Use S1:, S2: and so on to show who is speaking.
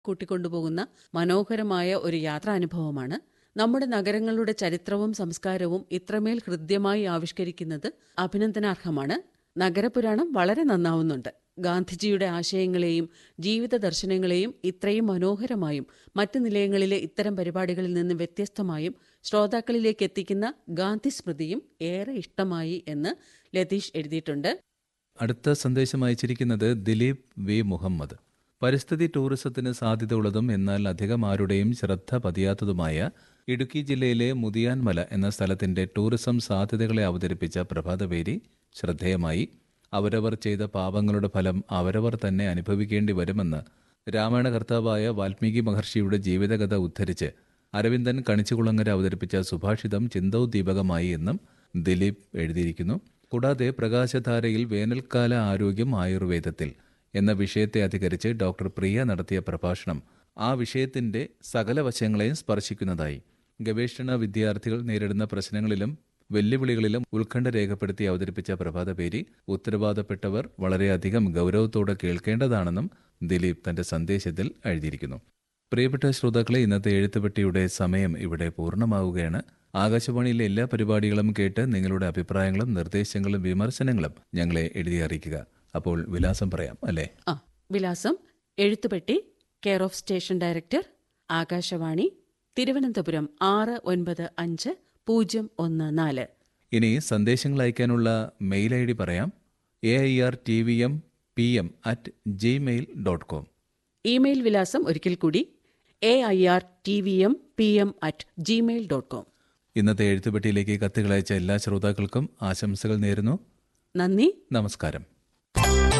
S1: കൂട്ടിക്കൊണ്ടുപോകുന്ന മനോഹരമായ ഒരു യാത്രാനുഭവമാണ് നമ്മുടെ നഗരങ്ങളുടെ ചരിത്രവും സംസ്കാരവും ഇത്രമേൽ ഹൃദ്യമായി ആവിഷ്കരിക്കുന്നത് അഭിനന്ദനാർഹമാണ് നഗരപുരാണം വളരെ നന്നാവുന്നുണ്ട് ഗാന്ധിജിയുടെ ആശയങ്ങളെയും ജീവിത ദർശനങ്ങളെയും ഇത്രയും മനോഹരമായും മറ്റ് നിലയങ്ങളിലെ ഇത്തരം പരിപാടികളിൽ നിന്ന് വ്യത്യസ്തമായും ശ്രോതാക്കളിലേക്ക് എത്തിക്കുന്ന ഗാന്ധി സ്മൃതിയും ഏറെ ഇഷ്ടമായി എന്ന് ലതീഷ് എഴുതിയിട്ടുണ്ട്
S2: അടുത്ത സന്ദേശം അയച്ചിരിക്കുന്നത് ദിലീപ് വി മുഹമ്മദ് പരിസ്ഥിതി ടൂറിസത്തിന് സാധ്യതയുള്ളതും എന്നാൽ അധികം ആരുടെയും ശ്രദ്ധ പതിയാത്തതുമായ ഇടുക്കി ജില്ലയിലെ മുതിയാൻമല എന്ന സ്ഥലത്തിന്റെ ടൂറിസം സാധ്യതകളെ അവതരിപ്പിച്ച പ്രഭാതപേരി ശ്രദ്ധേയമായി അവരവർ ചെയ്ത പാപങ്ങളുടെ ഫലം അവരവർ തന്നെ അനുഭവിക്കേണ്ടി വരുമെന്ന് രാമായണ കർത്താവായ വാൽമീകി മഹർഷിയുടെ ജീവിതകഥ ഉദ്ധരിച്ച് അരവിന്ദൻ കണിച്ചുകുളങ്ങര അവതരിപ്പിച്ച സുഭാഷിതം ചിന്തോദ്ദീപകമായി എന്നും ദിലീപ് എഴുതിയിരിക്കുന്നു കൂടാതെ പ്രകാശധാരയിൽ വേനൽക്കാല ആരോഗ്യം ആയുർവേദത്തിൽ എന്ന വിഷയത്തെ അധികരിച്ച് ഡോക്ടർ പ്രിയ നടത്തിയ പ്രഭാഷണം ആ വിഷയത്തിന്റെ സകല വശങ്ങളെയും സ്പർശിക്കുന്നതായി ഗവേഷണ വിദ്യാർത്ഥികൾ നേരിടുന്ന പ്രശ്നങ്ങളിലും വെല്ലുവിളികളിലും ഉത്കണ്ഠ രേഖപ്പെടുത്തി അവതരിപ്പിച്ച പ്രഭാതപേരി ഉത്തരവാദപ്പെട്ടവർ വളരെയധികം ഗൗരവത്തോടെ കേൾക്കേണ്ടതാണെന്നും ദിലീപ് തന്റെ സന്ദേശത്തിൽ എഴുതിയിരിക്കുന്നു പ്രിയപ്പെട്ട ശ്രോതാക്കളെ ഇന്നത്തെ എഴുത്തുപെട്ടിയുടെ സമയം ഇവിടെ പൂർണ്ണമാവുകയാണ് ആകാശവാണിയിലെ എല്ലാ പരിപാടികളും കേട്ട് നിങ്ങളുടെ അഭിപ്രായങ്ങളും നിർദ്ദേശങ്ങളും വിമർശനങ്ങളും ഞങ്ങളെ എഴുതി അറിയിക്കുക അപ്പോൾ വിലാസം പറയാം അല്ലേ
S1: ആ വിലാസം എഴുത്തുപെട്ടി care of station director Akashvani Thiruvananthapuram ആറ് ഒൻപത് അഞ്ച് പൂജ്യം ഒന്ന് നാല്
S2: ഇനി സന്ദേശങ്ങൾ അയക്കാനുള്ള മെയിൽ ഐ ഡി പറയാം A I R T V M P M at Gmail dot com
S1: email വിലാസം ഒരിക്കൽ കൂടി A I R T V M P M at Gmail dot com
S2: ഇന്നത്തെ എഴുത്തുപെട്ടിയിലേക്ക് കത്തുകൾ അയച്ച എല്ലാ ശ്രോതാക്കൾക്കും ആശംസകൾ നേരുന്നു
S1: നന്ദി
S2: നമസ്കാരം